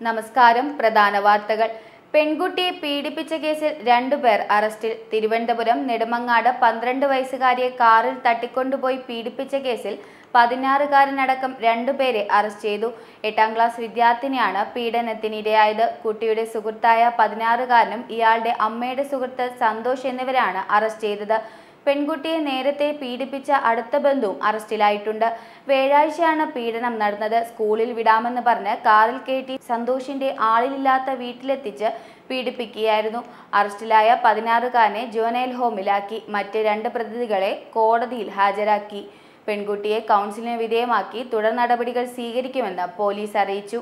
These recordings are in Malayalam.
നമസ്കാരം പ്രധാന വാർത്തകൾ പെൺകുട്ടിയെ പീഡിപ്പിച്ച കേസിൽ രണ്ടുപേർ അറസ്റ്റിൽ തിരുവനന്തപുരം നെടുമങ്ങാട് പന്ത്രണ്ട് വയസ്സുകാരിയെ കാറിൽ തട്ടിക്കൊണ്ടുപോയി പീഡിപ്പിച്ച കേസിൽ പതിനാറുകാരനടക്കം രണ്ടുപേരെ അറസ്റ്റ് ചെയ്തു എട്ടാം ക്ലാസ് വിദ്യാർത്ഥിനിയാണ് പീഡനത്തിനിരയായത് കുട്ടിയുടെ സുഹൃത്തായ പതിനാറുകാരനും ഇയാളുടെ അമ്മയുടെ സുഹൃത്ത് സന്തോഷ് എന്നിവരാണ് അറസ്റ്റ് ചെയ്തത് പെൺകുട്ടിയെ നേരത്തെ പീഡിപ്പിച്ച അടുത്ത ബന്ധുവും അറസ്റ്റിലായിട്ടുണ്ട് വ്യാഴാഴ്ചയാണ് പീഡനം നടന്നത് സ്കൂളിൽ വിടാമെന്ന് പറഞ്ഞ് കാറിൽ കയറ്റി സന്തോഷിന്റെ ആളില്ലാത്ത വീട്ടിലെത്തിച്ച് പീഡിപ്പിക്കുകയായിരുന്നു അറസ്റ്റിലായ പതിനാറുകാരനെ ജുവനൈൽ ഹോമിലാക്കി മറ്റ് രണ്ട് പ്രതികളെ കോടതിയിൽ ഹാജരാക്കി പെൺകുട്ടിയെ കൗൺസിലിന് വിധേയമാക്കി തുടർ നടപടികൾ സ്വീകരിക്കുമെന്ന് പോലീസ് അറിയിച്ചു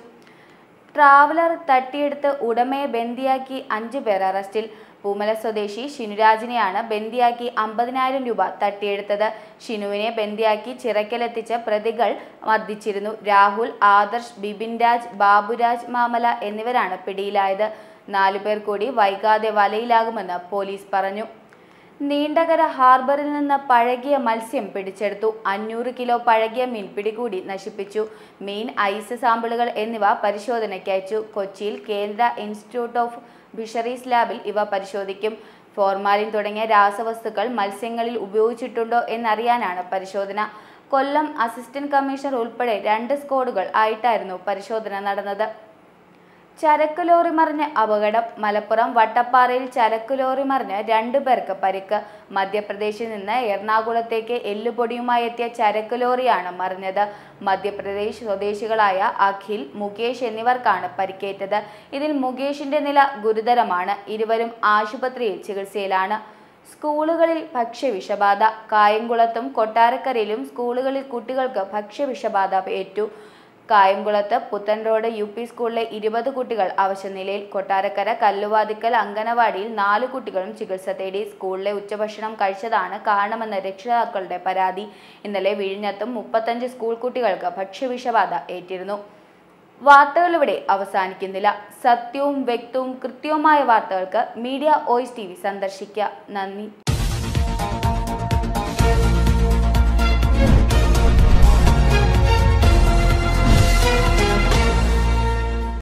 ട്രാവലർ തട്ടിയെടുത്ത് ഉടമയെ ബന്ദിയാക്കി അഞ്ചു പേർ അറസ്റ്റിൽ പൂമല സ്വദേശി ഷിനുരാജിനെയാണ് ബന്ദിയാക്കി അമ്പതിനായിരം രൂപ തട്ടിയെടുത്തത് ഷിനുവിനെ ബന്ദിയാക്കി ചിറക്കലെത്തിച്ച പ്രതികൾ മർദ്ദിച്ചിരുന്നു രാഹുൽ ആദർശ് ബിപിൻ രാജ് ബാബുരാജ് മാമല എന്നിവരാണ് പിടിയിലായത് നാലുപേർ കൂടി വൈകാതെ വലയിലാകുമെന്ന് പോലീസ് പറഞ്ഞു നീണ്ടകര ഹാർബറിൽ നിന്ന് പഴകിയ മത്സ്യം പിടിച്ചെടുത്തു അഞ്ഞൂറ് കിലോ പഴകിയ മീൻ പിടികൂടി നശിപ്പിച്ചു മീൻ ഐസ് സാമ്പിളുകൾ എന്നിവ പരിശോധനയ്ക്ക് അയച്ചു കൊച്ചിയിൽ കേന്ദ്ര ഇൻസ്റ്റിറ്റ്യൂട്ട് ഓഫ് ഫിഷറീസ് ലാബിൽ ഇവ പരിശോധിക്കും ഫോർമാലിൻ തുടങ്ങിയ രാസവസ്തുക്കൾ മത്സ്യങ്ങളിൽ ഉപയോഗിച്ചിട്ടുണ്ടോ എന്നറിയാനാണ് പരിശോധന കൊല്ലം അസിസ്റ്റന്റ് കമ്മീഷണർ ഉൾപ്പെടെ രണ്ട് സ്ക്വാഡുകൾ ആയിട്ടായിരുന്നു പരിശോധന നടന്നത് ചരക്ക് ലോറി മറിഞ്ഞ് അപകടം മലപ്പുറം വട്ടപ്പാറയിൽ ചരക്ക് ലോറി മറിഞ്ഞ് രണ്ടു പേർക്ക് പരിക്ക് മധ്യപ്രദേശിൽ നിന്ന് എറണാകുളത്തേക്ക് എല്ലുപൊടിയുമായി എത്തിയ ചരക്ക് ലോറിയാണ് മറിഞ്ഞത് മധ്യപ്രദേശ് സ്വദേശികളായ അഖിൽ മുകേഷ് എന്നിവർക്കാണ് പരിക്കേറ്റത് ഇതിൽ മുകേഷിന്റെ നില ഗുരുതരമാണ് ഇരുവരും ആശുപത്രിയിൽ ചികിത്സയിലാണ് സ്കൂളുകളിൽ ഭക്ഷ്യവിഷബാധ കായംകുളത്തും കൊട്ടാരക്കരയിലും സ്കൂളുകളിൽ കുട്ടികൾക്ക് ഭക്ഷ്യവിഷബാധ ഏറ്റു കായംകുളത്ത് പുത്തൻ റോഡ് യു പി സ്കൂളിലെ ഇരുപത് കുട്ടികൾ അവശനിലയിൽ കൊട്ടാരക്കര കല്ലുവാതിക്കൽ അങ്കനവാടിയിൽ നാല് കുട്ടികളും ചികിത്സ തേടി സ്കൂളിലെ ഉച്ചഭക്ഷണം കഴിച്ചതാണ് കാരണമെന്ന് രക്ഷിതാക്കളുടെ പരാതി ഇന്നലെ വിഴിഞ്ഞത്തും മുപ്പത്തഞ്ച് സ്കൂൾ കുട്ടികൾക്ക് ഭക്ഷ്യവിഷബാധ ഏറ്റിരുന്നു വാർത്തകൾ ഇവിടെ അവസാനിക്കുന്നില്ല സത്യവും വ്യക്തവും കൃത്യവുമായ വാർത്തകൾക്ക് മീഡിയ വോയിസ് ടി സന്ദർശിക്കുക നന്ദി